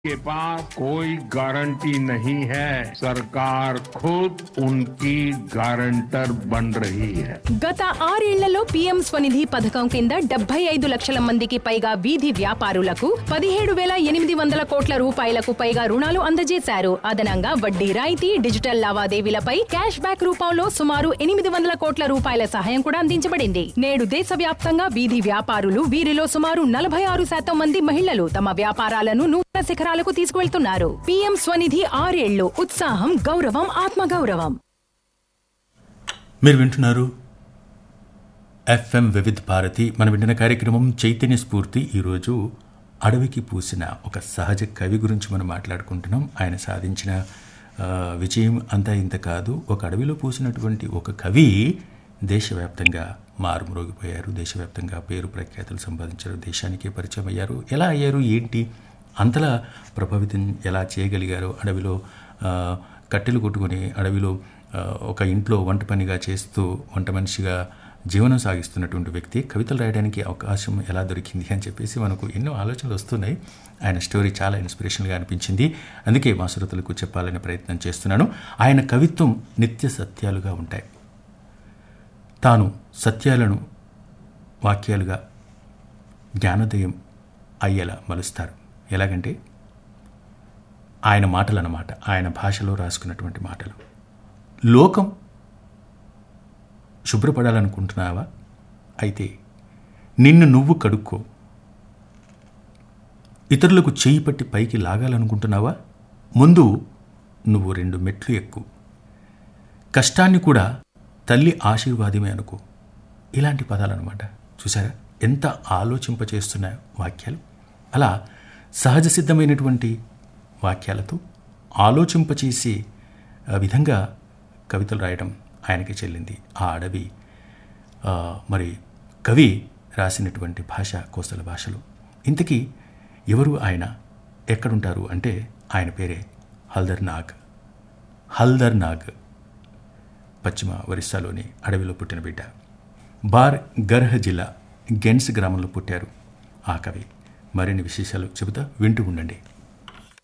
के पास कोई गारंटी नहीं है सरकार खुद उनकी गारंटर बन रही है గత ఆరేళ్లలో పీఎం స్వనిధి పథకం కింద డెబ్బై ఐదు లక్షల మందికి పైగా వీధి వ్యాపారులకు పదిహేడు వేల ఎనిమిది వందల కోట్ల రూపాయలకు పైగా రుణాలు అందజేశారు అదనంగా వడ్డీ రాయితీ డిజిటల్ లావాదేవీలపై క్యాష్ బ్యాక్ రూపంలో సుమారు ఎనిమిది వందల కోట్ల రూపాయల సహాయం కూడా అందించబడింది నేడు దేశవ్యాప్తంగా వీధి వ్యాపారులు వీరిలో సుమారు నలభై ఆరు శాతం మంది మహిళలు తమ వ్యాపారాలను నూతన శిఖరాలకు తీసుకువెళ్తున్నారు పీఎం స్వనిధి ఆరేళ్లు ఉత్సాహం గౌరవం ఆత్మగౌరవం మీరు వింటున్నారు ఎఫ్ఎం వివిధ్ భారతి మనం వింటున్న కార్యక్రమం చైతన్య స్ఫూర్తి ఈరోజు అడవికి పూసిన ఒక సహజ కవి గురించి మనం మాట్లాడుకుంటున్నాం ఆయన సాధించిన ఆ, విజయం అంతా ఇంత కాదు ఒక అడవిలో పూసినటువంటి ఒక కవి దేశవ్యాప్తంగా మారుమ్రోగిపోయారు దేశవ్యాప్తంగా పేరు ప్రఖ్యాతులు సంపాదించారు దేశానికి పరిచయం అయ్యారు ఎలా అయ్యారు ఏంటి అంతలా ప్రభావితం ఎలా చేయగలిగారు అడవిలో ఆ, కట్టెలు కొట్టుకొని అడవిలో ఆ, ఒక ఇంట్లో వంట పనిగా చేస్తూ వంట మనిషిగా జీవనం సాగిస్తున్నటువంటి వ్యక్తి కవితలు రాయడానికి అవకాశం ఎలా దొరికింది అని చెప్పేసి మనకు ఎన్నో ఆలోచనలు వస్తున్నాయి ఆయన స్టోరీ చాలా ఇన్స్పిరేషన్గా అనిపించింది అందుకే మా శ్రోతలకు చెప్పాలనే ప్రయత్నం చేస్తున్నాను ఆయన కవిత్వం నిత్య సత్యాలుగా ఉంటాయి తాను సత్యాలను వాక్యాలుగా జ్ఞానోదయం అయ్యేలా మలుస్తారు ఎలాగంటే ఆయన మాటలు అన్నమాట ఆయన భాషలో రాసుకున్నటువంటి మాటలు లోకం శుభ్రపడాలనుకుంటున్నావా అయితే నిన్ను నువ్వు కడుక్కో ఇతరులకు చేయి పట్టి పైకి లాగాలనుకుంటున్నావా ముందు నువ్వు రెండు మెట్లు ఎక్కు కష్టాన్ని కూడా తల్లి ఆశీర్వాదమే అనుకో ఇలాంటి పదాలు అనమాట చూసారా ఎంత ఆలోచింపచేస్తున్న వాక్యాలు అలా సహజ సిద్ధమైనటువంటి వాక్యాలతో ఆలోచింపచేసే ఆ, విధంగా కవితలు రాయడం ఆయనకి చెల్లింది ఆ అడవి ఆ, మరి కవి రాసినటువంటి భాష కోసల భాషలు ఇంతకీ ఎవరు ఆయన ఎక్కడుంటారు అంటే ఆయన పేరే హల్దర్ నాగ్ హల్దర్ నాగ్ పశ్చిమ ఒరిస్సాలోని అడవిలో పుట్టిన బిడ్డ బార్ గర్హ్ జిల్లా గెన్స్ గ్రామంలో పుట్టారు ఆ కవి మరిన్ని విశేషాలు చెబుతా వింటూ ఉండండి